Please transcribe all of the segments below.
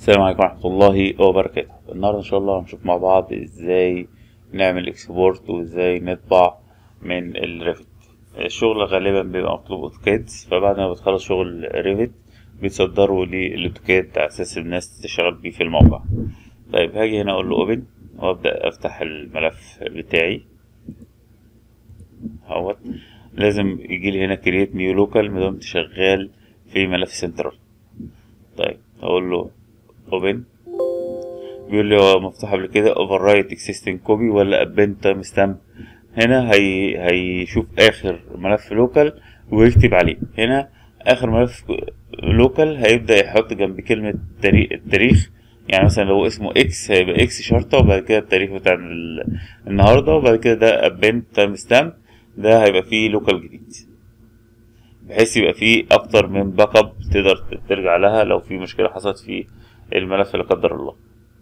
السلام عليكم ورحمة الله وبركاته النهاردة إن شاء الله هنشوف مع بعض إزاي نعمل إكسبورت وإزاي نطبع من الريفت الشغل غالبا بيبقى مطلوب أوتوكاد فبعد ما بتخلص شغل ريفت بتصدره للأوتوكاد على أساس الناس تشتغل بيه في الموقع طيب هاجي هنا أقول له أوبن وأبدأ أفتح الملف بتاعي اهوت لازم يجيلي هنا كرييت نيو لوكال مادام شغال في ملف سنترال طيب اقول له اوبن بيقول لي هو مفتوح قبل كده اوفر رايت اكسيستنج كوبي ولا ابنت تايم ستامب هنا هي هيشوف اخر ملف لوكال ويكتب عليه هنا اخر ملف لوكال هيبدا يحط جنب كلمه تاريخ التاريخ يعني مثلا لو اسمه اكس هيبقى اكس شرطه وبعد كده التاريخ بتاع ال- النهارده وبعد كده ده ابنت تايم ستامب ده هيبقى فيه لوكال جديد بحيث يبقى فيه اكتر من باك اب تقدر ترجع لها لو في مشكله حصلت في الملف لا قدر الله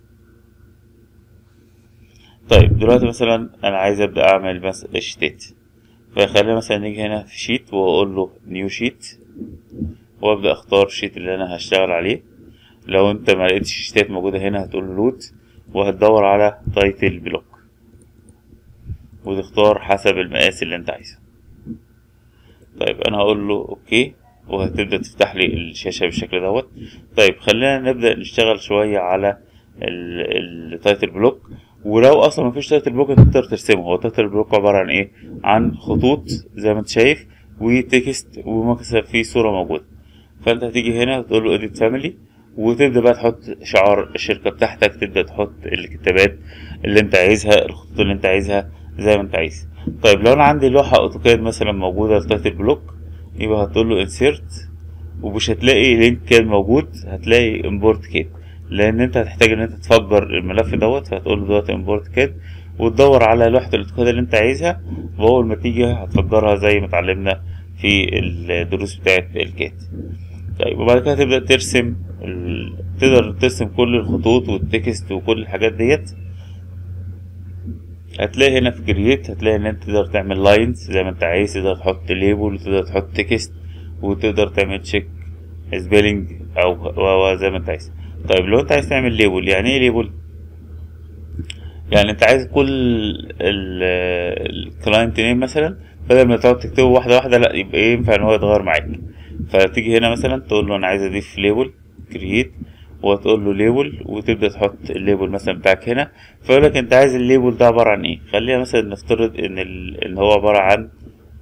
طيب دلوقتي مثلا انا عايز ابدا اعمل مثلا شيتات فخلينا مثلا نيجي هنا في شيت واقول له نيو شيت وابدا اختار الشيت اللي انا هشتغل عليه لو انت ما لقيتش شيتات موجوده هنا هتقول له لوت وهتدور على تايتل بلوك وتختار حسب المقاس اللي انت عايزه طيب انا هقول له اوكي وهتبدا تفتح لي الشاشه بالشكل دوت طيب خلينا نبدا نشتغل شويه على التايتل بلوك ولو اصلا مفيش تايتل بلوك انت تقدر ترسمه هو التايتل بلوك عباره عن ايه عن خطوط زي ما انت شايف وتكست ومثلا في صوره موجوده فانت هتيجي هنا تقول له اديت فاميلي وتبدا بقى تحط شعار الشركه بتاعتك تبدا تحط الكتابات اللي انت عايزها الخطوط اللي انت عايزها زي ما انت عايز طيب لو انا عندي لوحه اوتوكاد مثلا موجوده التايتل بلوك يبقى هتقول له انسيرت ومش هتلاقي لينك كاد موجود هتلاقي امبورت كاد لان انت هتحتاج ان انت تفجر الملف دوت فهتقول له دلوقتي امبورت كاد وتدور على لوحه الاوتوكاد اللي انت عايزها واول ما تيجي هتفجرها زي ما اتعلمنا في الدروس بتاعت الكاد طيب وبعد كده تبدا ترسم ال... تقدر ترسم كل الخطوط والتكست وكل الحاجات ديت هتلاقي هنا في كرييت هتلاقي ان انت تقدر تعمل لاينز زي ما انت عايز تقدر تحط ليبل وتقدر تحط تكست وتقدر تعمل تشيك سبيلنج او زي ما انت عايز طيب لو انت عايز تعمل ليبل يعني ايه ليبل يعني انت عايز كل الكلاينت نيم مثلا بدل ما تقعد تكتبه واحده واحده لا يبقى ينفع ان هو يتغير معاك فتيجي هنا مثلا تقول له انا عايز اضيف ليبل كرييت وتقول له ليبل وتبدا تحط الليبل مثلا بتاعك هنا فيقول لك انت عايز الليبل ده عباره عن ايه خلينا مثلا نفترض ان ال... ان هو عباره عن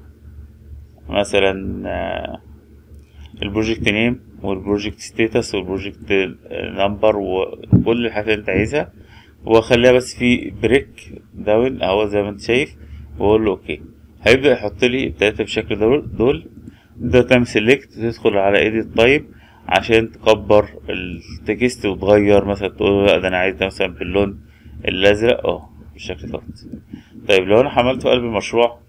مثلا آه البروجكت نيم والبروجكت ستيتس والبروجكت نمبر وكل الحاجات اللي انت عايزها واخليها بس في بريك داون اهو زي ما انت شايف واقول له اوكي هيبدا يحط لي التلاته بالشكل دول دول تبدا تعمل سيلكت تدخل على ايديت تايب عشان تكبر التكست وتغير مثلا تقول لا ده انا عايز ده مثلا باللون الازرق اه بالشكل دوت طيب لو انا حملته في قلب المشروع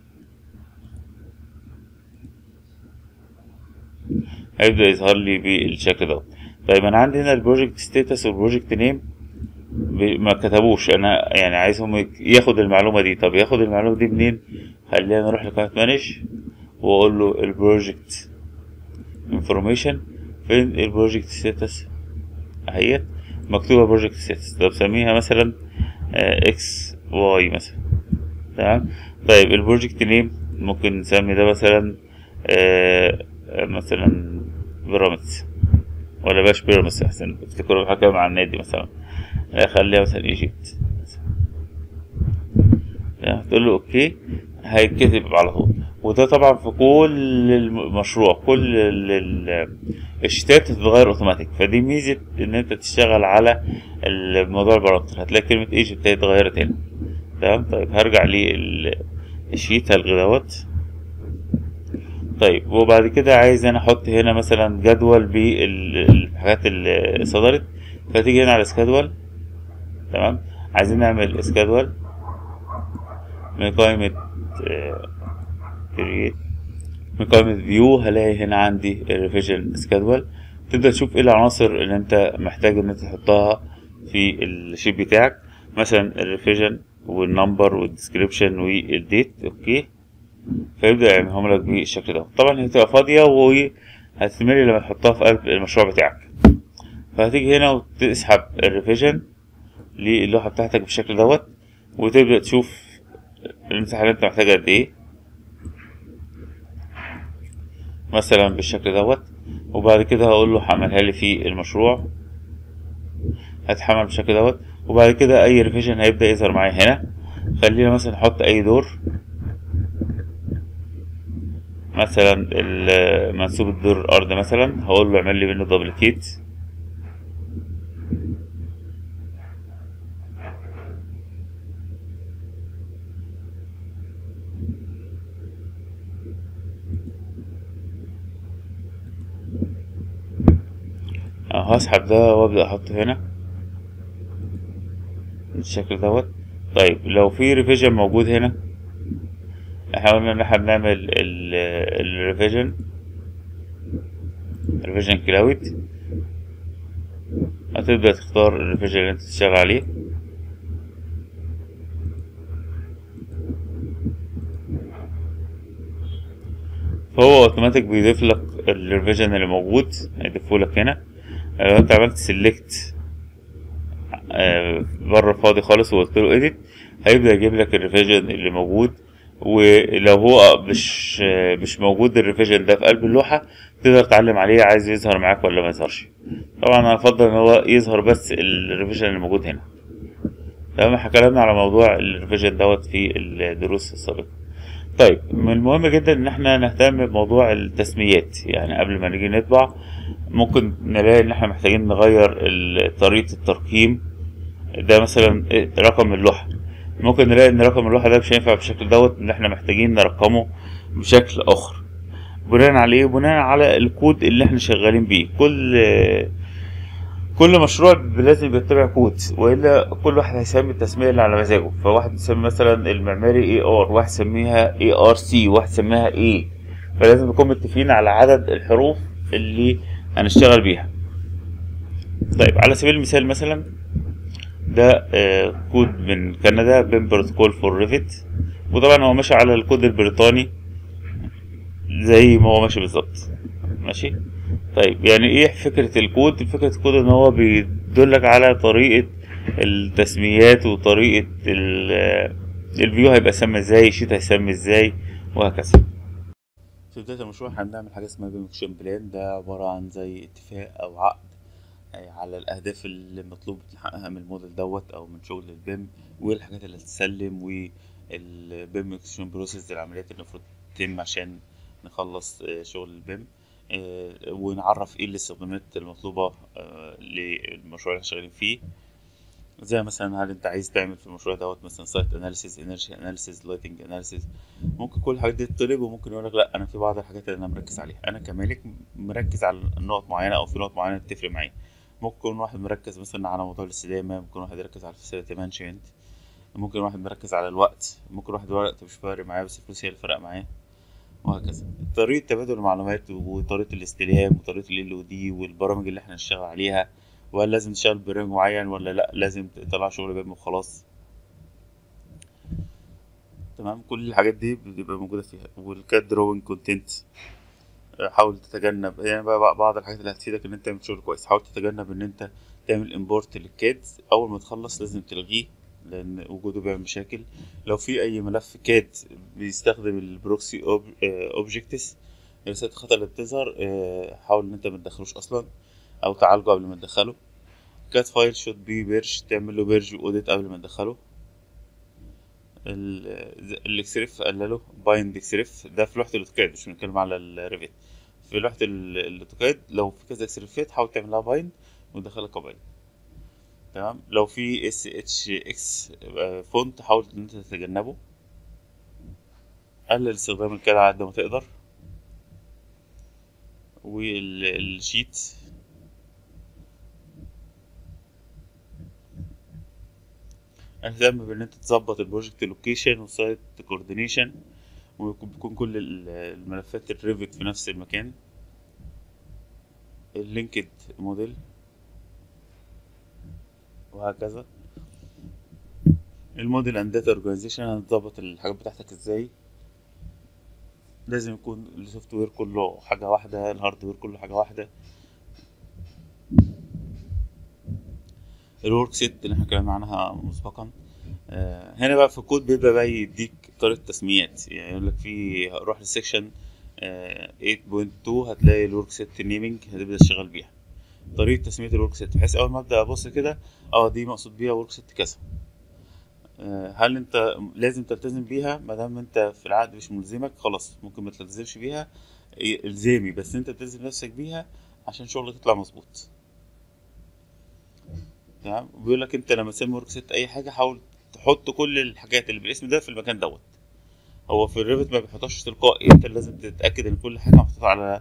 هيبدا يظهر لي بالشكل دوت طيب انا عندي هنا البروجكت ستاتس والبروجكت نيم ما كتبوش انا يعني عايزهم ياخد المعلومه دي طب ياخد المعلومه دي منين خلينا نروح لقائمه مانج واقول له البروجكت انفورميشن فين البروجكت ستاتس اهيت مكتوبه بروجكت ستاتس طب سميها مثلا اكس واي مثلا تمام طيب البروجكت نيم ممكن نسمي ده مثلا آه مثلا بيراميدز ولا باش بيراميدز احسن افتكروا الحكايه مع النادي مثلا خليها مثلا ايجيبت تقول له اوكي هيتكتب على طول وده طبعا في كل المشروع كل الشتات هتتغير اوتوماتيك فدي ميزه ان انت تشتغل على الموضوع البارامتر هتلاقي كلمه ايجيبت هي اتغيرت هنا تمام طيب هرجع للشيت هلغي دوت طيب وبعد كده عايز انا احط هنا مثلا جدول بالحاجات اللي صدرت فتيجي هنا على سكادول تمام عايزين نعمل سكادول من قائمة كرييت من قائمة فيو هلاقي هنا عندي الريفيجن سكادول تبدأ تشوف ايه العناصر اللي انت محتاج ان انت تحطها في الشيت بتاعك مثلا الريفيجن والنمبر والديسكريبشن والديت اوكي فيبدأ يعملهم لك بالشكل ده طبعا هي هتبقى فاضية وهتتملي لما تحطها في قلب المشروع بتاعك فهتيجي هنا وتسحب الريفيجن للوحة بتاعتك بالشكل دوت وتبدأ تشوف المساحة اللي انت محتاجها قد ايه مثلا بالشكل دوت وبعد كده هقول له حملها لي في المشروع هتحمل بالشكل دوت وبعد كده اي ريفيجن هيبدأ يظهر معايا هنا خلينا مثلا نحط اي دور مثلا ال- منسوب الدور الارض مثلا هقول له اعمل لي منه دبليكيت أهو هسحب ده وابدأ احطه هنا بالشكل دوت طيب لو في ريفيجن موجود هنا احنا قلنا ان احنا بنعمل الريفيجن ريفيجن كلاود هتبدأ تختار الريفيجن اللي انت تشتغل عليه فهو اوتوماتيك بيضيف لك الريفيجن اللي موجود هيضيفه لك هنا لو انت عملت سيلكت بره فاضي خالص وقلت له edit هيبدأ يجيب لك الريفيجن اللي موجود ولو هو مش مش موجود الريفيجن ده في قلب اللوحة تقدر تعلم عليه عايز يظهر معاك ولا ما يظهرش طبعا انا افضل ان هو يظهر بس الريفيجن اللي موجود هنا تمام احنا اتكلمنا على موضوع الريفيجن دوت في الدروس السابقة طيب من المهم جدا ان احنا نهتم بموضوع التسميات يعني قبل ما نيجي نطبع ممكن نلاقي ان احنا محتاجين نغير ال- طريقة الترقيم ده مثلا رقم اللوحة ممكن نلاقي ان رقم اللوحة ده مش هينفع بالشكل دوت ان احنا محتاجين نرقمه بشكل اخر بناء على ايه بناء على الكود اللي احنا شغالين بيه كل كل مشروع لازم يتبع كود والا كل واحد هيسمي التسميه اللي على مزاجه فواحد يسمي مثلا المعماري اي ار واحد يسميها اي ار سي واحد يسميها اي فلازم نكون متفقين على عدد الحروف اللي هنشتغل بيها طيب على سبيل المثال مثلا ده آه، كود من كندا بين بروتوكول فور ريفت وطبعا هو ماشي على الكود البريطاني زي ما هو ماشي بالظبط ماشي طيب يعني ايه فكرة الكود فكرة الكود ان هو بيدلك على طريقة التسميات وطريقة ال- الفيو هيبقى سمى ازاي الشيت هيسمى ازاي وهكذا في بداية المشروع احنا بنعمل حاجة اسمها بيم اكشن بلان ده عبارة عن زي اتفاق او عقد آه، على الاهداف اللي مطلوب تحققها من الموديل دوت او من شغل البيم والحاجات اللي هتتسلم والبيم اكشن بروسيس العمليات اللي المفروض تتم عشان نخلص آه، شغل البيم آه، ونعرف ايه الاستخدامات المطلوبة آه، للمشروع اللي احنا شغالين فيه زي مثلا هل انت عايز تعمل في المشروع دوت مثلا سايت اناليسيز انرجي اناليسيز لايتنج اناليسيز ممكن كل الحاجات دي تطلب وممكن يقول لك لا انا في بعض الحاجات اللي انا مركز عليها انا كمالك مركز على نقط معينه او في نقط معينه تفرق معايا ممكن يكون واحد مركز مثلا على موضوع الاستدامه ممكن واحد يركز على الفاسيلتي مانجمنت ممكن واحد مركز على الوقت ممكن واحد الوقت مش فارق معاه بس الفلوس هي اللي فارقه معاه وهكذا طريقة تبادل المعلومات وطريقة الاستلهام وطريقة ال او دي والبرامج اللي احنا نشتغل عليها وهل لازم تشتغل ببرنامج معين ولا لا لازم تطلع شغل بيم وخلاص تمام كل الحاجات دي بتبقى موجودة فيها والكاد دروينج كونتنت حاول تتجنب يعني بقى بعض الحاجات اللي هتفيدك ان انت تعمل شغل كويس حاول تتجنب ان انت تعمل امبورت للكاد اول ما تخلص لازم تلغيه لان وجوده بيعمل مشاكل لو في اي ملف كاد بيستخدم البروكسي اوبجكتس رسالة الخطأ اللي بتظهر آه، حاول ان انت ما تدخلوش اصلا او تعالجه قبل ما تدخله كات فايل شود بي بيرج تعمل له بيرج واوديت قبل ما تدخله ال- الاكسريف قلله بايند اكسريف ده في لوحة الاوتوكاد مش بنتكلم على الريفيت في لوحة ال- الاوتوكاد لو في كذا اكسريفات حاول تعمل لها بايند وتدخلها كبايند تمام لو في اس اتش اكس فونت حاول ان انت تتجنبه قلل استخدام الكاد على قد ما تقدر والشيت اهتم بان انت تظبط البروجكت لوكيشن والسايت كوردينيشن ويكون بيكون كل ال- الملفات الريفت في نفس المكان اللينكد موديل وهكذا الموديل اند داتا اورجانيزيشن هتظبط الحاجات بتاعتك ازاي لازم يكون السوفت وير كله حاجة واحدة الهارد وير كله حاجة واحدة الورك سيت اللي احنا اتكلمنا عنها مسبقا آه، هنا بقى في الكود بيبدا بقى يديك طريقه تسميات يعني يقول لك في روح للسكشن 8.2 هتلاقي الورك سيت نيمينج هتبدا تشتغل بيها طريقه تسميه الورك سيت بحيث اول ما ابدا ابص كده اه دي مقصود بيها ورك سيت كذا آه، هل انت لازم تلتزم بيها ما دام انت في العقد مش ملزمك خلاص ممكن ما تلتزمش بيها إيه، الزامي بس انت تلزم نفسك بيها عشان شغلك يطلع مظبوط تمام بيقول لك انت لما تسمي ورك سيت اي حاجه حاول تحط كل الحاجات اللي بالاسم ده في المكان دوت هو في الريفت ما بيحطهاش تلقائي انت لازم تتاكد ان كل حاجه محطوطه على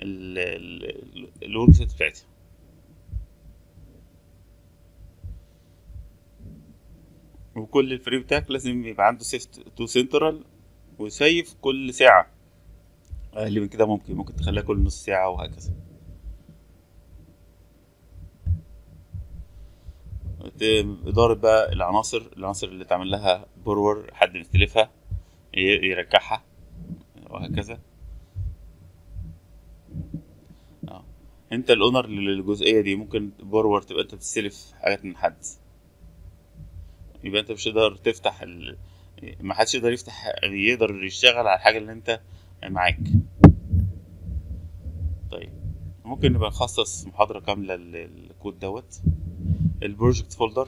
الورك سيت بتاعتها وكل الفري بتاعك لازم يبقى عنده سيف تو سنترال وسيف كل ساعة أقل من كده ممكن ممكن تخليها كل نص ساعة وهكذا ت- إدارة بقى العناصر العناصر اللي تعمل لها برور حد مستلفها ي- يرجعها وهكذا اه انت الاونر للجزئية دي ممكن برور تبقى انت بتستلف حاجات من حد يبقى انت مش تقدر تفتح ال... ما حدش يقدر يفتح يقدر يشتغل على الحاجة اللي انت معاك طيب ممكن نبقى نخصص محاضرة كاملة للكود دوت البروجكت فولدر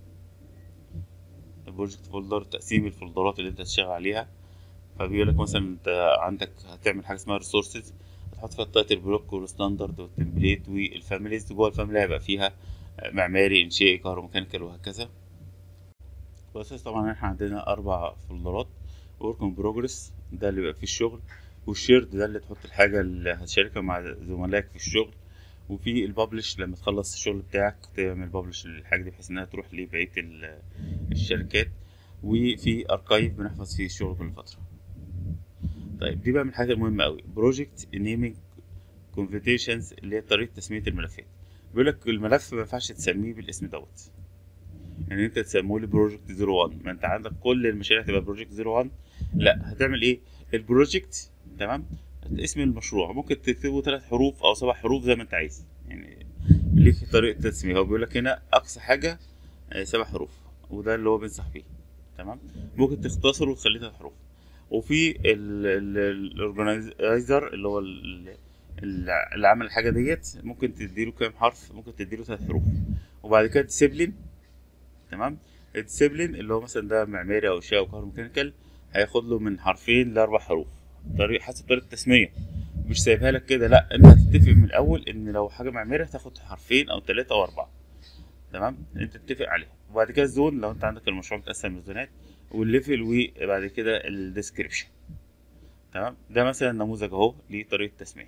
البروجكت فولدر تقسيم الفولدرات اللي انت تشتغل عليها فبيقول لك مثلا انت عندك هتعمل حاجة اسمها ريسورسز هتحط فيها التايتل بلوك والستاندرد والتمبليت والفاميليز جوه الفاميلي هيبقى فيها معماري انشائي كهروميكانيكال وهكذا بس طبعا احنا عندنا اربع فولدرات ورك ان بروجرس ده اللي بيبقى فيه الشغل والشيرد ده اللي تحط الحاجه اللي هتشاركها مع زملائك في الشغل وفي الببلش لما تخلص الشغل بتاعك تعمل ببلش للحاجه دي بحيث انها تروح لبقيه ال- الشركات وفي اركايف بنحفظ فيه الشغل كل فتره طيب دي بقى من الحاجات المهمه قوي بروجكت نيمينج كونفيتيشنز اللي هي طريقه تسميه الملفات بيقول لك الملف ما ينفعش تسميه بالاسم دوت يعني انت تسموه لي بروجكت 01 ما انت عندك كل المشاريع هتبقى بروجكت 01 لا هتعمل ايه البروجكت تمام اسم المشروع ممكن تكتبه ثلاث حروف او سبع حروف زي ما انت عايز يعني ليك طريقه تسميه هو بيقول لك هنا اقصى حاجه آه، سبع حروف وده اللي هو بينصح بيه تمام ممكن تختصره وتخليه ثلاث حروف وفي الاورجنايزر اللي هو ال- ال- اللي عمل الحاجه ديت ممكن تديله كام حرف ممكن تديله ثلاث حروف وبعد كده ديسيبلين تمام الديسيبلين اللي هو مثلا ده معماري او اشياء او كهروميكانيكال هياخد له من حرفين لاربع حروف طريق حسب طريقه التسميه مش سايبها لك كده لا انت هتتفق من الاول ان لو حاجه معماري هتاخد حرفين او ثلاثه او اربعه تمام انت تتفق عليها وبعد كده الزون لو انت عندك المشروع متقسم لزونات والليفل وبعد كده الديسكريبشن تمام ده مثلا نموذج اهو لطريقه تسميه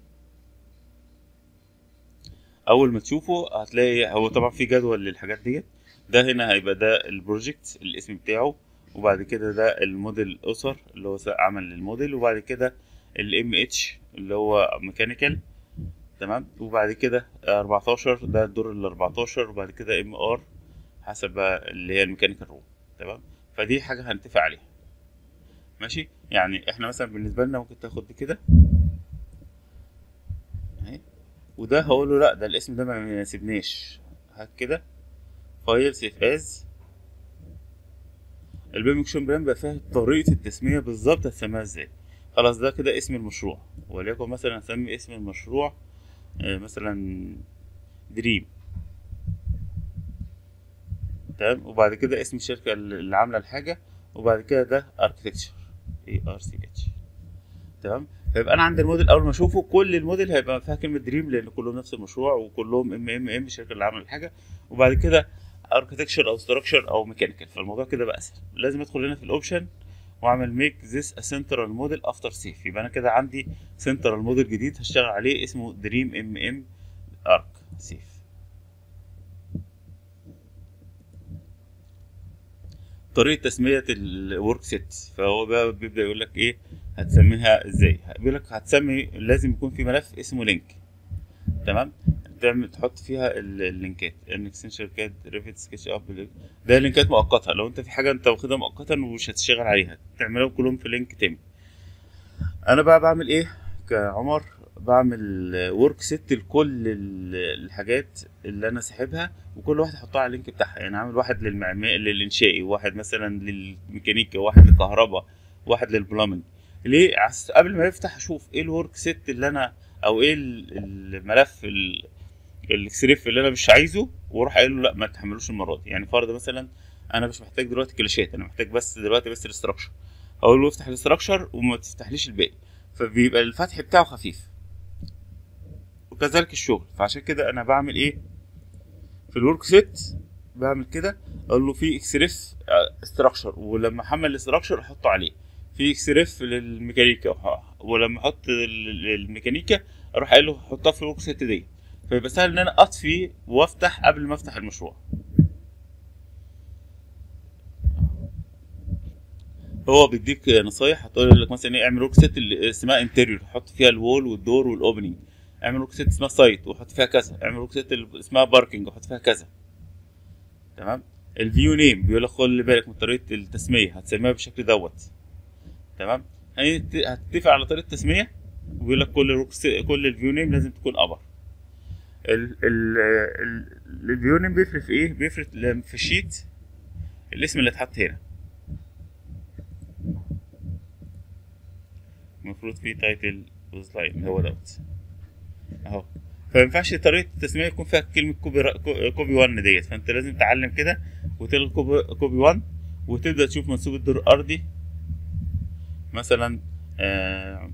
اول ما تشوفه هتلاقي هو طبعا في جدول للحاجات ديت ده هنا هيبقى ده البروجكت الاسم بتاعه وبعد كده ده الموديل اسر اللي هو عمل للموديل وبعد كده الام اتش اللي هو ميكانيكال تمام وبعد كده 14 ده الدور ال 14 وبعد كده ام ار حسب بقى اللي هي الميكانيكال روم تمام فدي حاجه هنتفق عليها ماشي يعني احنا مثلا بالنسبه لنا ممكن تاخد دي كده اهي وده هقول له لا ده الاسم ده ما يناسبنيش هات كده فايل سيف از البيمكشن بلان بقى فيها طريقه التسميه بالظبط هتسميها ازاي خلاص ده كده اسم المشروع وليكن مثلا هسمي اسم المشروع آه، مثلا دريم تمام وبعد كده اسم الشركة اللي عاملة الحاجة وبعد كده ده اركتكتشر اي ار سي اتش تمام فيبقى انا عندي الموديل اول ما اشوفه كل الموديل هيبقى فيها كلمة دريم لان كلهم نفس المشروع وكلهم ام ام ام الشركة اللي عاملة الحاجة وبعد كده اركتكتشر او ستراكشر او ميكانيكال فالموضوع كده بقى اسهل لازم ادخل هنا في الاوبشن واعمل ميك ذس ا سنترال موديل افتر سيف يبقى انا كده عندي سنترال موديل جديد هشتغل عليه اسمه دريم ام ام ارك سيف طريقه تسميه الورك سيت فهو بقى بيبدا يقول لك ايه هتسميها ازاي بيقول لك هتسمي لازم يكون في ملف اسمه لينك تمام تعمل تحط فيها ال- اللينكات الاكستنشن كاد ريفت سكتش اب ده لينكات مؤقته لو انت في حاجه انت واخدها مؤقتا ومش هتشتغل عليها تعملهم كلهم في لينك تاني انا بقى بعمل ايه كعمر بعمل ورك ست لكل ال- الحاجات اللي انا ساحبها وكل واحد احطها على اللينك بتاعها يعني عامل واحد للمعماري للانشائي واحد مثلا للميكانيكا واحد للكهرباء واحد للبلامنج ليه عس- قبل ما يفتح اشوف ايه الورك ست اللي انا او ايه ال- الملف ال- الاكسريف اللي انا مش عايزه واروح قايل له لا ما تحملوش المره دي يعني فرض مثلا انا مش محتاج دلوقتي كلاشات انا محتاج بس دلوقتي بس الاستراكشر اقول له افتح الاستراكشر وما تفتحليش الباقي فبيبقى الفتح بتاعه خفيف وكذلك الشغل فعشان كده انا بعمل ايه في الورك سيت بعمل كده اقول له في اكسريف استراكشر ولما احمل الاستراكشر احطه عليه في اكسريف للميكانيكا وح- ولما احط ال- الميكانيكا اروح قايل له حطها في الورك سيت دي فيبقى سهل ان انا اطفي وافتح قبل ما افتح المشروع هو بيديك نصايح هتقول لك مثلا ايه اعمل ورك سيت اللي اسمها انتريور حط فيها الوول والدور والاوبننج اعمل ورك سيت اسمها سايت وحط فيها كذا اعمل ورك سيت اللي اسمها باركنج وحط فيها كذا تمام الفيو نيم بيقول لك خلي بالك من طريقه التسميه هتسميها بالشكل دوت تمام هت- هتتفق على طريقه التسميه وبيقول لك كل الورك سيت كل الفيو نيم لازم تكون ابر ال ال ال- الفيو نيم بيفرق في ايه بيفرق لما في الشيت الاسم اللي اتحط هنا المفروض فيه تايتل وسلايد هو دوت اهو فما ينفعش طريقه التسميه يكون فيها كلمه كوبي را... كو- كوبي 1 ديت فانت لازم تتعلم كده وتلغي كوبي, كوبي 1 وتبدا تشوف منسوب الدور الارضي مثلا آه...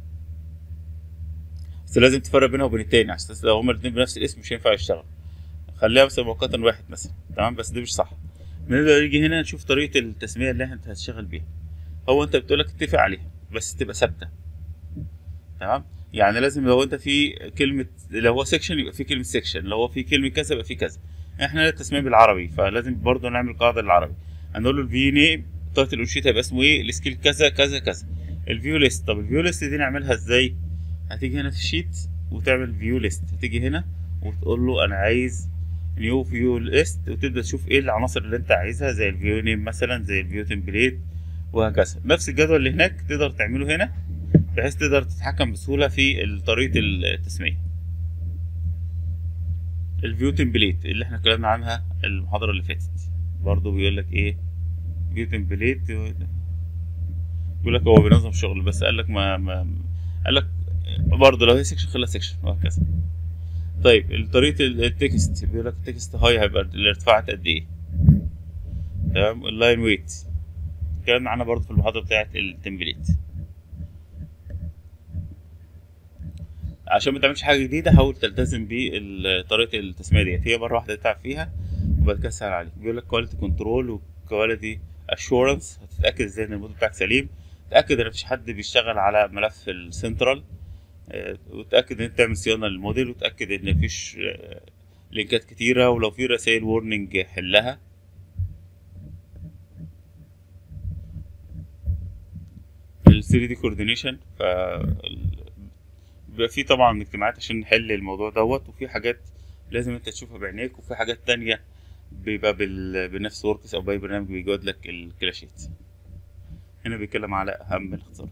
بس لازم تفرق بينها وبين التاني عشان لو هما الاتنين بنفس الاسم مش هينفع يشتغل خليها مثلا مؤقتا واحد مثلا تمام بس ده مش صح نبدا نيجي هنا نشوف طريقه التسميه اللي انت هتشتغل بيها هو انت بتقولك اتفق عليها بس تبقى ثابته تمام يعني لازم لو انت في كلمه لو هو سيكشن يبقى في كلمه سيكشن لو هو في كلمه كذا يبقى في كذا احنا التسميه بالعربي فلازم برضه نعمل قاعده بالعربي هنقول له الفيو نيم تايتل الشيت هيبقى اسمه ايه السكيل كذا كذا كذا الفيو ليست طب الفيو ليست دي نعملها ازاي هتيجي هنا في الشيت وتعمل فيو ليست هتيجي هنا وتقول له انا عايز نيو فيو ليست وتبدا تشوف ايه العناصر اللي انت عايزها زي الفيو نيم مثلا زي الفيو تمبليت وهكذا نفس الجدول اللي هناك تقدر تعمله هنا بحيث تقدر تتحكم بسهولة في طريقة التسمية الفيو تمبليت اللي احنا اتكلمنا عنها المحاضرة اللي فاتت برضو بيقول لك ايه فيو تمبليت بيقول لك هو بينظم شغل بس قال لك ما, ما قال لك برضه لو هي سيكشن خليها سيكشن وهكذا طيب طريقة التكست بيقول لك التكست هاي هيبقى الارتفاعات قد ايه تمام اللاين ويت اتكلمنا عنها برضه في المحاضرة بتاعت التمبليت عشان ما تعملش حاجه جديده حاول تلتزم بطريقه التسميه ديت هي مره واحده تتعب فيها وبعد كده سهل عليك بيقول لك كواليتي كنترول وكواليتي اشورنس هتتاكد ازاي ان الموديل بتاعك سليم تاكد ان مفيش حد بيشتغل على ملف السنترال آه، وتاكد ان انت تعمل صيانه للموديل وتاكد ان مفيش آه، لينكات كتيره ولو في رسائل وورنينج حلها ال 3 دي كوردينيشن ف بيبقى في طبعا اجتماعات عشان نحل الموضوع دوت وفي حاجات لازم انت تشوفها بعينيك وفي حاجات تانية بيبقى بال... بنفس وركس او باي برنامج بيجود لك الكلاشيت هنا بيتكلم على اهم الاختصارات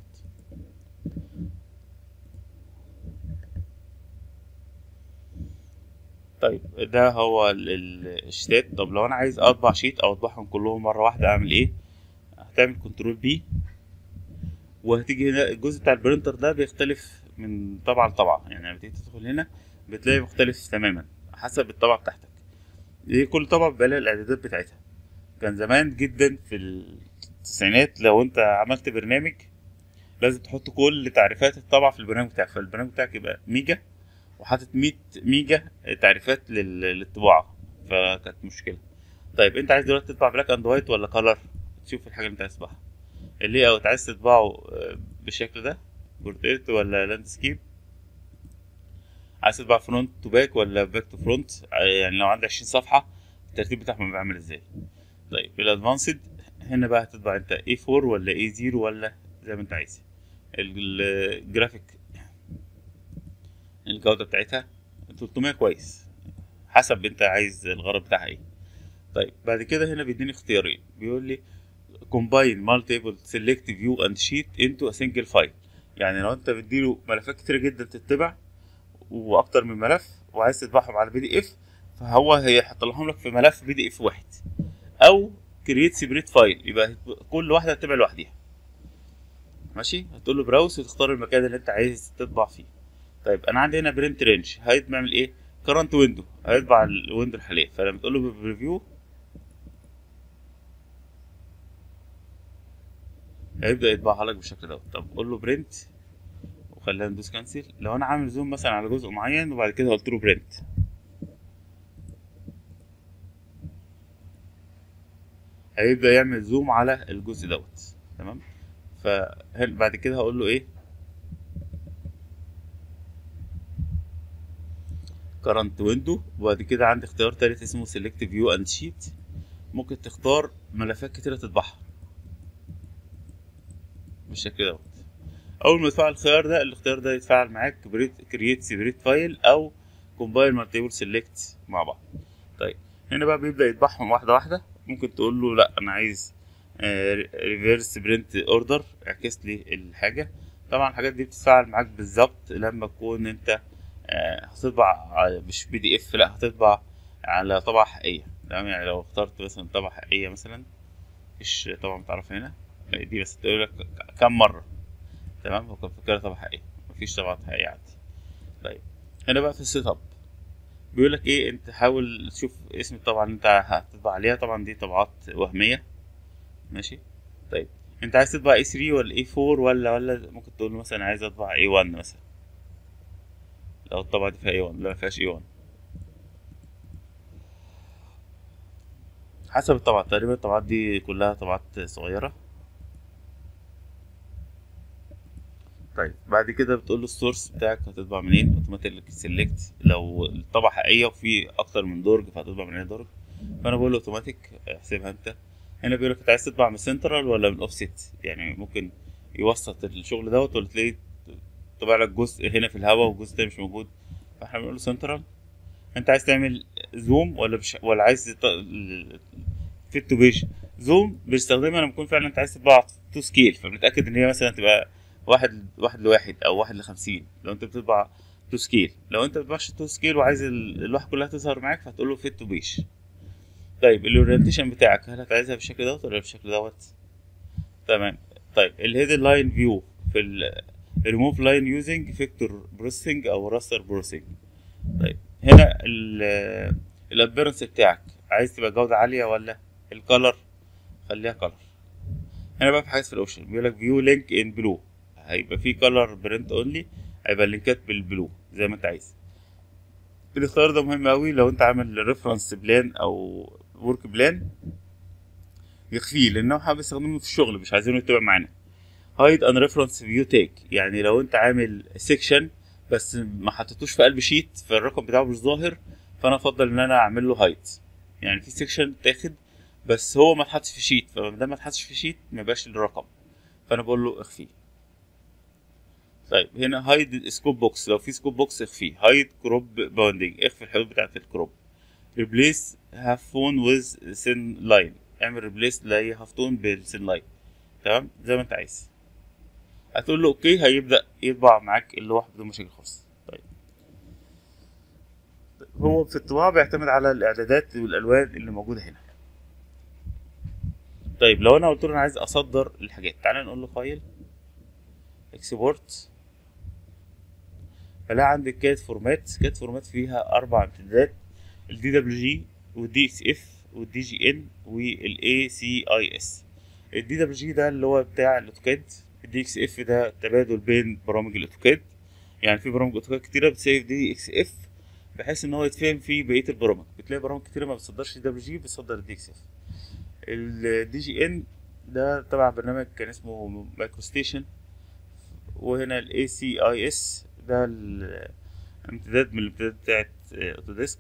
طيب ده هو ال- ال- الشتات طب لو انا عايز اطبع شيت او اطبعهم كلهم مره واحده اعمل ايه هتعمل كنترول بي وهتيجي هنا الجزء بتاع البرينتر ده بيختلف من طبعة لطبعة يعني لما تيجي تدخل هنا بتلاقي مختلف تماما حسب الطبعة بتاعتك دي كل طبعة بيبقى لها الإعدادات بتاعتها كان زمان جدا في التسعينات لو أنت عملت برنامج لازم تحط كل تعريفات الطبعة في البرنامج بتاعك فالبرنامج بتاعك يبقى ميجا وحاطط 100 ميجا تعريفات لل- للطباعة فكانت مشكلة طيب أنت عايز دلوقتي تطبع بلاك أند وايت ولا كلر تشوف الحاجة اللي أنت عايز تطبعها اللي اوت عايز تطبعه آه، بالشكل ده بورتريت ولا لاندسكيب عايز تطبع فرونت تو باك ولا باك تو فرونت يعني لو عندك 20 صفحة الترتيب بتاعهم بيبقى عامل ازاي طيب الادفانسد هنا بقى هتطبع انت A4 ولا A0 ولا زي ما انت عايز ال- الجرافيك الجودة بتاعتها 300 كويس حسب انت عايز الغرض بتاعها ايه طيب بعد كده هنا بيديني اختيارين بيقول لي combine multiple select view and sheet into a single file يعني لو انت بتديله ملفات كتيرة جدا تتبع واكتر من ملف وعايز تطبعهم على بي دي اف فهو هيحط لهم لك في ملف بي دي اف واحد او كرييت سيبريت فايل يبقى كل واحده هتبقى لوحدها ماشي هتقول له براوس وتختار المكان اللي انت عايز تطبع فيه طيب انا عندي هنا برنت رينج هيعمل ايه كرنت ويندو هيطبع الويندو الحاليه فلما تقول له بريفيو هيبدا يطبعها لك بالشكل دوت طب قول له برنت وخلينا ندوس كانسل لو انا عامل زوم مثلا على جزء معين وبعد كده قلت له برنت هيبدا يعمل زوم على الجزء دوت تمام فبعد كده هقول له ايه current window وبعد كده عندي اختيار تالت اسمه select view and sheet ممكن تختار ملفات كتيرة تطبعها بالشكل دوت اول ما تفعل الخيار ده الاختيار ده يتفعل معاك create separate file او combine multiple select مع بعض طيب هنا بقى بيبدأ يطبعهم واحدة واحدة ممكن تقول له لا انا عايز ريفيرس برنت اوردر اعكس لي الحاجة طبعا الحاجات دي بتتفاعل معاك بالظبط لما تكون انت هتطبع مش بي دي اف لا هتطبع على طبعة حقيقية تمام يعني لو اخترت مثلا طبعة حقيقية مثلا مش طبعا متعرف هنا دي بس تقول لك كم مرة تمام هو كان فكرة طبعة حقيقية مفيش طبعات حقيقية عندي طيب هنا بقى في السيت اب بيقول لك ايه انت حاول تشوف اسم الطبعة اللي انت هتطبع عليها طبعا دي طبعات وهمية ماشي طيب انت عايز تطبع اي 3 ولا اي 4 ولا ولا ممكن تقول له مثلا عايز اطبع اي 1 مثلا لو الطبعة دي فيها اي 1 لا مفيهاش اي 1 حسب الطبعة تقريبا الطبعات دي كلها طبعات صغيرة طيب بعد كده بتقول له السورس بتاعك هتطبع منين اوتوماتيك سيلكت لو الطبعة حقيقية وفي اكتر من درج فهتطبع من اي درج فانا بقول له اوتوماتيك احسبها انت هنا بيقول لك انت عايز تطبع من سنترال ولا من اوفست يعني ممكن يوسط الشغل دوت ولا تلاقيه طبع لك جزء هنا في الهواء وجزء تاني مش موجود فاحنا بنقول له سنترال انت عايز تعمل زوم ولا بش... ولا عايز فيت تو بيج زوم بنستخدمها لما يكون فعلا انت عايز تطبع تو سكيل فبنتاكد ان هي مثلا تبقى واحد واحد لواحد او واحد لخمسين لو انت بتطبع تو سكيل لو انت بتطبعش تو سكيل وعايز اللوحه كلها تظهر معاك فهتقول له فيت تو بيج طيب الاورينتيشن بتاعك هل هتعايزها بالشكل دوت ولا بالشكل دوت تمام طيب الهيدن لاين فيو في ال ريموف لاين يوزنج فيكتور بروسيسنج او راستر بروسيسنج طيب هنا الابيرنس بتاعك عايز تبقى جوده عاليه ولا الكالر خليها كالر هنا بقى في حاجات في الاوبشن بيقول لك فيو لينك ان بلو هيبقى في كالر برنت اونلي هيبقى اللينكات بالبلو زي ما انت عايز الاختيار ده مهم قوي لو انت عامل ريفرنس بلان او ورك بلان يخفيه لانه حابب يستخدمه في الشغل مش عايزينه يتبع معانا هايد ان ريفرنس فيو تيك يعني لو انت عامل سيكشن بس ما حطيتوش في قلب شيت فالرقم بتاعه مش ظاهر فانا افضل ان انا اعمل له هايد يعني في سيكشن تاخد بس هو ما اتحطش في شيت فما دام ما اتحطش في شيت ما يبقاش الرقم فانا بقول له اخفيه طيب هنا هايد سكوب بوكس لو في سكوب بوكس اخفيه هايد كروب باوندنج اخفي الحدود بتاعه الكروب ريبليس هاف فون ويز سين لاين اعمل ريبليس لاي هاف تون بالسين لاين تمام زي ما انت عايز هتقول له اوكي هيبدا يطبع معاك اللوحه بدون مشاكل خالص طيب هو في الطباعه بيعتمد على الاعدادات والالوان اللي موجوده هنا طيب لو انا قلت له انا عايز اصدر الحاجات تعالى نقول له فايل اكسبورت فلا عندك كات فورمات كات فورمات فيها اربع امتدادات الدي دبليو جي والدي اكس اف والدي جي ان والاي سي اي اس الدي دبليو جي ده اللي هو بتاع الاوتوكاد الدي اكس اف ده تبادل بين برامج الاوتوكاد يعني في برامج اوتوكاد كتيره بتسيف دي اكس اف بحيث ان هو يتفهم في بقيه البرامج بتلاقي برامج كتيره ما بتصدرش دي دبليو جي بتصدر الدي اكس اف الدي جي ان ده تبع برنامج كان اسمه مايكرو ستيشن وهنا الاي سي اي اس ده الامتداد من الامتداد بتاعت اوتوديسك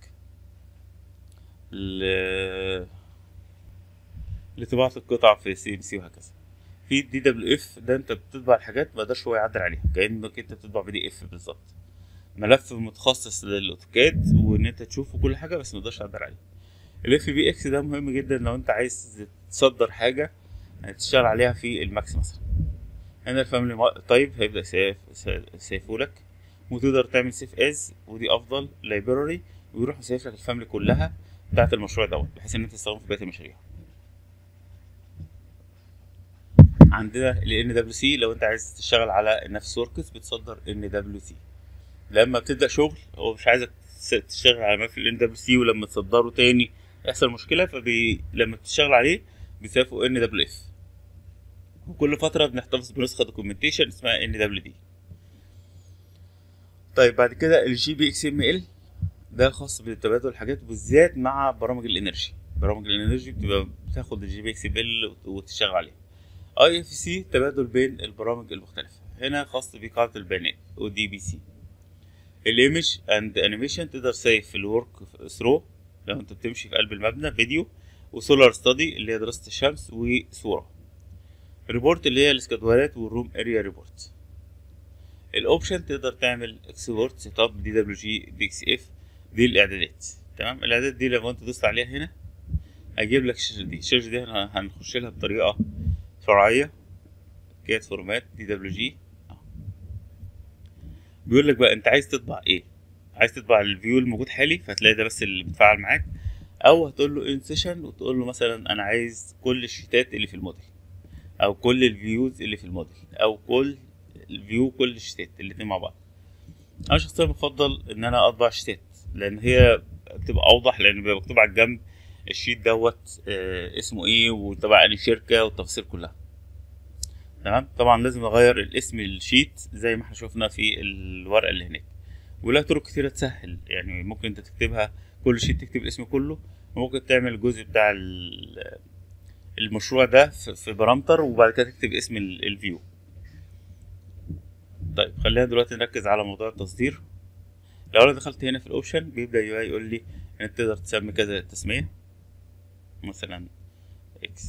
لطباعة القطع في سي ام سي وهكذا في دي دبليو اف ده انت بتطبع الحاجات ما يقدرش هو يعدل عليها كانك انت بتطبع بي دي اف بالظبط ملف متخصص للاوتوكاد وان انت تشوفه كل حاجه بس ما تقدرش تعدل عليه الاف بي اكس ده مهم جدا لو انت عايز تصدر حاجه تشتغل عليها في الماكس مثلا هنا الفاميلي تايب هيبدا يسيفه لك وتقدر تعمل سيف از ودي افضل لايبراري ويروح يسيف لك الفاميلي كلها بتاعت المشروع دوت بحيث ان انت تستخدمه في بقيه المشاريع عندنا ال ان دبليو سي لو انت عايز تشتغل على نفس وركس بتصدر ان دبليو سي لما بتبدا شغل هو مش عايزك تشتغل على ملف ال ان دبليو سي ولما تصدره تاني يحصل مشكله فبي لما بتشتغل عليه بيسافوا ان دبليو اف وكل فتره بنحتفظ بنسخه دوكيومنتيشن اسمها ان دبليو دي طيب بعد كده الجي بي اكس ام ال ده خاص بتبادل الحاجات بالذات مع برامج الانرجي برامج الانرجي بتبقى بتاخد الجي بي اكس ام ال وتشتغل عليه اي اف سي تبادل بين البرامج المختلفه هنا خاص بقاعده البيانات ودي بي سي الايمج اند انيميشن تقدر سيف الورك ثرو لو انت بتمشي في قلب المبنى فيديو وسولار ستادي اللي هي دراسه الشمس وصوره ريبورت اللي هي الاسكادوالات والروم اريا ريبورت الاوبشن تقدر تعمل اكسبورت سيت اب دي دبليو جي بي اكس اف دي الاعدادات تمام الاعدادات دي لو انت دوست عليها هنا هيجيب لك الشاشه دي الشاشه دي هنخش لها بطريقه فرعيه كات فورمات دي دبليو جي بيقول لك بقى انت عايز تطبع ايه عايز تطبع الفيو الموجود حالي فهتلاقي ده بس اللي بيتفاعل معاك او هتقول له ان سيشن وتقول له مثلا انا عايز كل الشيتات اللي في الموديل او كل الفيوز اللي في الموديل او كل الفيو كل الشيتات الاتنين مع بعض انا شخصيا بفضل ان انا اطبع شيتات لان هي بتبقى اوضح لان بيبقى مكتوب على الجنب الشيت دوت آه اسمه ايه وتبع انهي شركه والتفاصيل كلها تمام طبعا لازم نغير الاسم الشيت زي ما احنا شفنا في الورقه اللي هناك ولا طرق كتيره تسهل يعني ممكن انت تكتبها كل شيت تكتب الاسم كله وممكن تعمل الجزء بتاع المشروع ده في بارامتر وبعد كده تكتب اسم الفيو طيب خلينا دلوقتي نركز على موضوع التصدير لو انا دخلت هنا في الاوبشن بيبدا يو يقول لي انك تقدر تسمي كذا تسميه مثلا اكس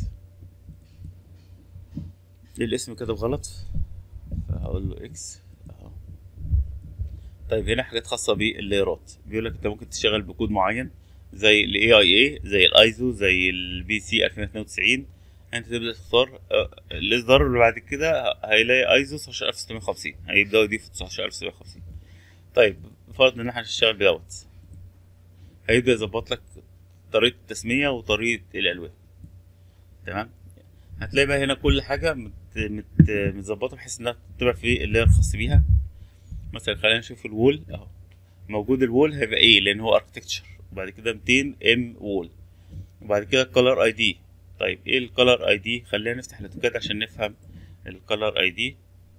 الاسم كده غلط فهقول له اكس اهو طيب هنا حاجات خاصه باللايرات بيقول لك انت ممكن تشتغل بكود معين زي الاي اي اي زي الايزو زي البي سي 2092 انت تبدا تختار الاصدار اللي بعد كده هيلاقي ايزو 19650 هيبداوا يضيفوا 19650 طيب فرض ان احنا هنشتغل بدوت هيبدا يظبط لك طريقه التسميه وطريقه الالوان تمام هتلاقي بقى هنا كل حاجه مت مت متظبطه بحيث انها تبقى في اللي هي الخاص بيها مثلا خلينا نشوف الوول اهو موجود الوول هيبقى ايه لان هو اركتكتشر وبعد كده 200 ام وول وبعد كده الكالر اي دي طيب ايه الكالر اي دي خلينا نفتح الاوتوكاد عشان نفهم الكالر اي دي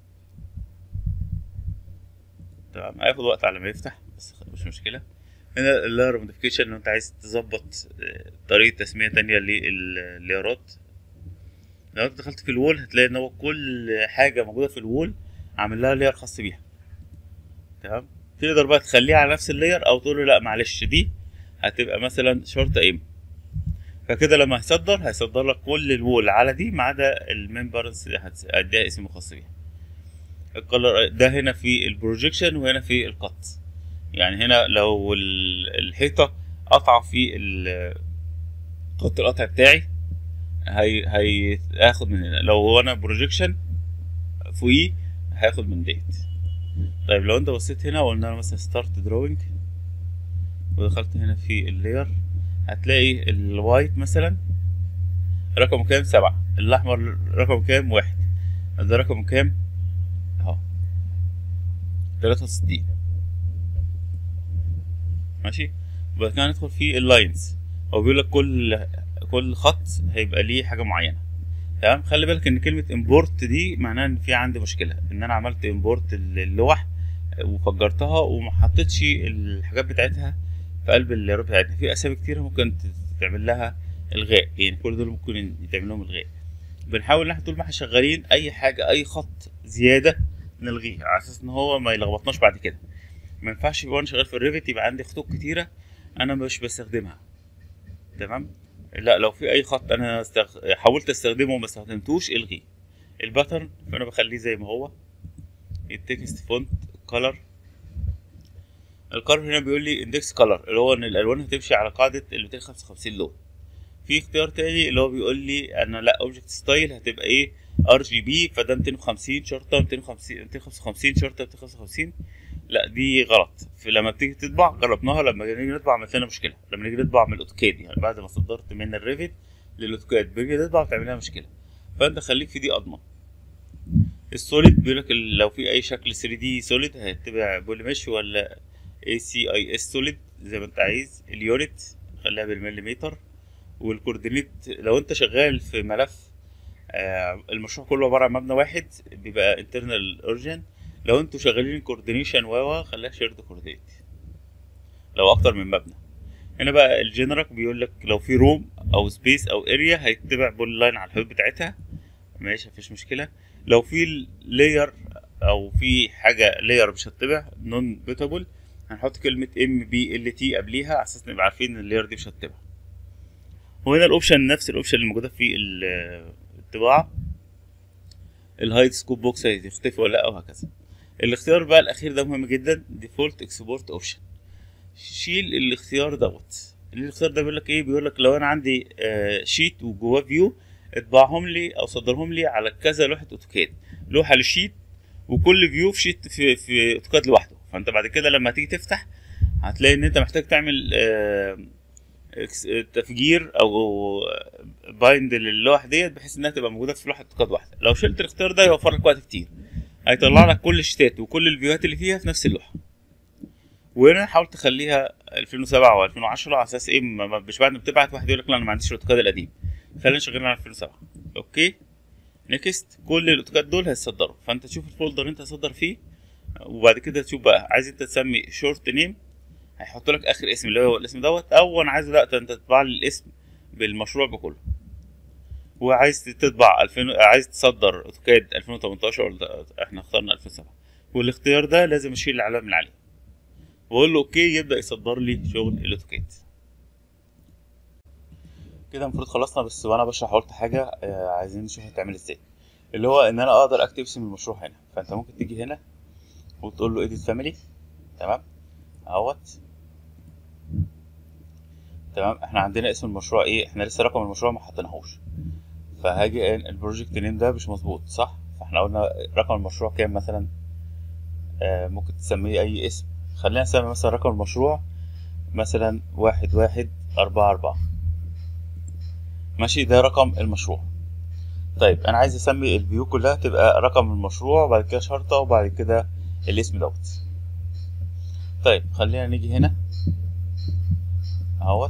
تمام هياخد وقت على ما يفتح بس مش مشكله هنا اللاير موديفيكيشن لو انت عايز تظبط طريقه تسميه تانية لللايرات لو انت دخلت في الوول هتلاقي ان هو كل حاجه موجوده في الوول عامل لها لاير خاص بيها تمام تقدر بقى تخليها على نفس اللاير او تقول له لا معلش دي هتبقى مثلا شرطه ام فكده لما هيصدر هيصدر لك كل الوول على دي ما عدا الممبرز هتديها اسم خاص بيها الكلر ده هنا في البروجيكشن وهنا في القط يعني هنا لو الحيطه قطعه في خط القطع بتاعي هي هياخد من هنا لو هو انا بروجيكشن فوقيه هياخد من ديت طيب لو انت بصيت هنا وقلنا له مثلا ستارت دروينج ودخلت هنا في اللاير هتلاقي الوايت مثلا رقم كام سبعة الأحمر رقم كام واحد ده رقم كام اهو تلاتة وستين ماشي وبعد كده ندخل في اللاينز هو بيقول لك كل كل خط هيبقى ليه حاجة معينة تمام خلي بالك ان كلمة امبورت دي معناها ان في عندي مشكلة ان انا عملت امبورت اللوح وفجرتها وما حطيتش الحاجات بتاعتها في قلب اللاير بتاعتنا في اسامي كتير ممكن تعمل لها الغاء يعني كل دول ممكن يتعمل لهم الغاء بنحاول ان احنا طول ما احنا شغالين اي حاجه اي خط زياده نلغيه على اساس ان هو ما يلخبطناش بعد كده ما ينفعش يبقى وانا شغال في الريفت يبقى عندي خطوط كتيره انا مش بستخدمها تمام لا لو في اي خط انا استغ... حاولت استخدمه وما استخدمتوش الغيه الباترن فانا بخليه زي ما هو التكست فونت كولر الكلر هنا بيقول لي اندكس كلر اللي هو ان الالوان هتمشي على قاعده ال 255 لون في اختيار تاني اللي هو بيقول لي انا لا اوبجكت ستايل هتبقى ايه ار جي بي فده 250 شرطه 250 255 شرطه 255 لا دي غلط في لما بتيجي تطبع جربناها لما نيجي نطبع عملت لنا مشكله لما نيجي نطبع من الاوتوكاد يعني بعد ما صدرت من الريفت للاوتوكاد بيجي تطبع بتعمل لنا مشكله فانت خليك في دي اضمن السوليد بيقول لك لو في اي شكل 3 دي سوليد هيتبع بولي مش ولا اي سي اي اس سوليد زي ما انت عايز اليونت خليها بالمليمتر والكوردينيت لو انت شغال في ملف آه المشروع كله عباره عن مبنى واحد بيبقى انترنال اوريجن لو انتوا شغالين كوردينيشن واوا خليها شيرد كوردينيت لو اكتر من مبنى هنا بقى الجنرال بيقول لك لو في روم او سبيس او اريا هيتبع بول لاين على الحدود بتاعتها ماشي مفيش مشكله لو في لاير او في حاجه لاير مش هتتبع نون بيتابل هنحط كلمه ام بي ال تي قبليها على اساس نبقى عارفين ان اللاير دي مش هتتبع وهنا الاوبشن نفس الاوبشن اللي موجوده في الطباعه الهايد سكوب بوكس هيختفي ولا لا وهكذا الاختيار بقى الاخير ده مهم جدا ديفولت اكسبورت اوبشن شيل الاختيار دوت الاختيار ده بيقول لك ايه بيقول لك لو انا عندي آه شيت وجواه فيو اطبعهم لي او صدرهم لي على كذا لوحه اوتوكاد لوحه للشيت وكل فيو في شيت في في اوتوكاد لوحده فانت بعد كده لما تيجي تفتح هتلاقي ان انت محتاج تعمل آه تفجير او بايند للوح ديت بحيث انها تبقى موجوده في لوحه اوتوكاد واحده لو شلت الاختيار ده يوفر لك وقت كتير هيطلع لك كل الشتات وكل الفيوهات اللي فيها في نفس اللوحه وهنا حاول تخليها 2007 و2010 على اساس ايه مش بعد ما بتبعت واحد يقول لك لا انا ما عنديش الاوتوكاد القديم خلينا شغالين على 2007 اوكي نيكست كل الاوتوكاد دول هيتصدروا فانت تشوف الفولدر اللي انت هتصدر فيه وبعد كده تشوف بقى عايز انت تسمي شورت نيم هيحط لك اخر اسم اللي هو الاسم دوت او انا عايز لا انت تطبع لي الاسم بالمشروع بكله وعايز تطبع 2000 عايز تصدر اوتوكاد 2018 ولا احنا اخترنا 2007 والاختيار ده لازم اشيل العلامه من عليه واقول له اوكي يبدا يصدر لي شغل الاوتوكاد كده المفروض خلصنا بس وانا بشرح قلت حاجه آه عايزين نشوف هتعمل ازاي اللي هو ان انا اقدر اكتب اسم المشروع هنا فانت ممكن تيجي هنا وتقول له edit family تمام اهوت تمام احنا عندنا اسم المشروع ايه احنا لسه رقم المشروع ما حطيناهوش فهاجي البروجكت نيم ده مش مظبوط صح فاحنا قلنا رقم المشروع كام مثلا آه ممكن تسميه اي اسم خلينا نسمي مثلا رقم المشروع مثلا واحد واحد أربعة أربعة ماشي ده رقم المشروع طيب أنا عايز أسمي الفيو كلها تبقى رقم المشروع وبعد كده شرطة وبعد كده الاسم دوت طيب خلينا نيجي هنا اهوت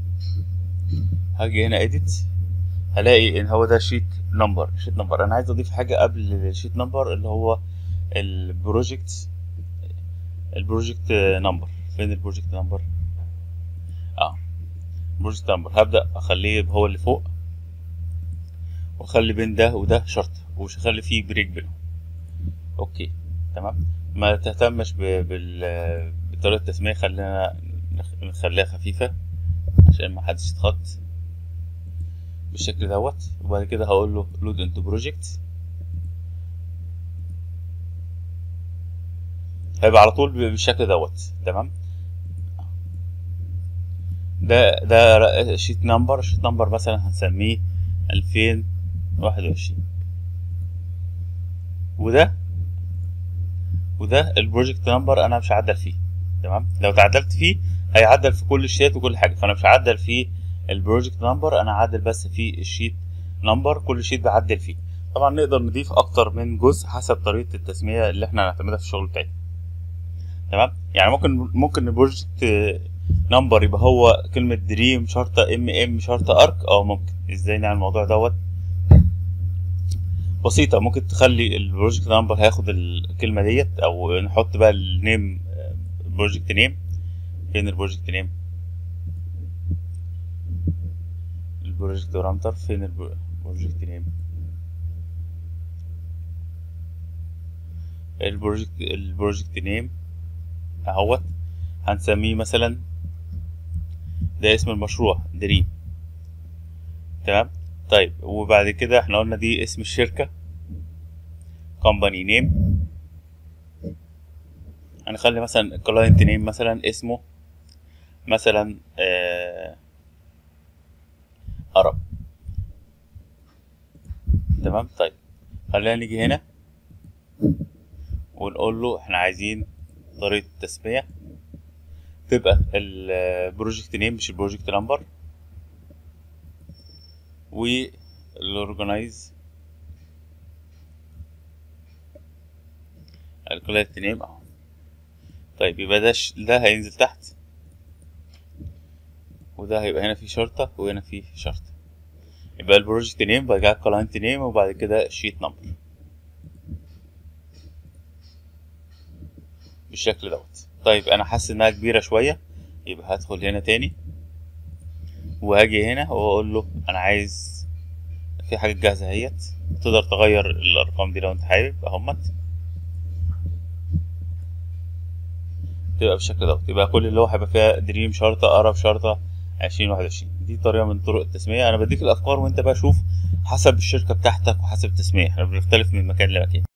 هاجي هنا edit هلاقي ان هو ده شيت نمبر شيت نمبر انا عايز اضيف حاجه قبل الشيت نمبر اللي هو البروجكت البروجكت نمبر فين البروجكت نمبر اه البروجكت نمبر هبدا اخليه هو اللي فوق واخلي بين ده وده شرط ومش هخلي فيه بريك بينهم اوكي تمام ما تهتمش بال بطريقه التسميه خلينا نخليها خفيفه عشان ما حدش يتخط بالشكل دوت وبعد كده هقول له لود انتو بروجكت هيبقى على طول بالشكل دوت تمام ده ده شيت نمبر شيت نمبر مثلا هنسميه ألفين واحد وعشرين وده وده البروجكت نمبر انا مش هعدل فيه تمام لو تعدلت فيه هيعدل في كل الشيت وكل حاجه فانا مش هعدل في البروجكت نمبر انا هعدل بس في الشيت نمبر كل شيت بعدل فيه طبعا نقدر نضيف اكتر من جزء حسب طريقه التسميه اللي احنا هنعتمدها في الشغل بتاعنا تمام يعني ممكن ممكن البروجكت نمبر يبقى هو كلمه دريم شرطه ام ام شرطه ارك او ممكن ازاي نعمل الموضوع دوت بسيطة ممكن تخلي البروجكت نمبر هياخد الكلمة ديت أو نحط بقى النيم بروجكت نيم فين البروجكت نيم البروجكت بارامتر فين البروجكت نيم البروجكت البروجكت نيم اهوت هنسميه مثلا ده اسم المشروع دريم تمام طيب وبعد كده احنا قلنا دي اسم الشركة company name هنخلي مثلا client name مثلا اسمه مثلا آه عرب تمام طيب خلينا نيجي هنا ونقول له احنا عايزين طريقة التسمية تبقى البروجكت نيم مش البروجكت نمبر والاورجنايز الكلاينت نيم اهو طيب يبقى ده ش... ده هينزل تحت وده هيبقى هنا في شرطة وهنا في شرطة يبقى البروجكت نيم بعد كده الكلاينت نيم وبعد كده شيت نمبر بالشكل دوت طيب انا حاسس انها كبيرة شوية يبقى هدخل هنا تاني وهاجي هنا واقول له انا عايز في حاجة جاهزة اهيت تقدر تغير الارقام دي لو انت حابب اهمت تبقى بالشكل دوت يبقى كل اللي هو هيبقى فيها دريم شرطة أقرب شرطة عشرين واحد وعشرين دي طريقة من طرق التسمية أنا بديك الأفكار وأنت بقى شوف حسب الشركة بتاعتك وحسب التسمية احنا بنختلف من مكان لمكان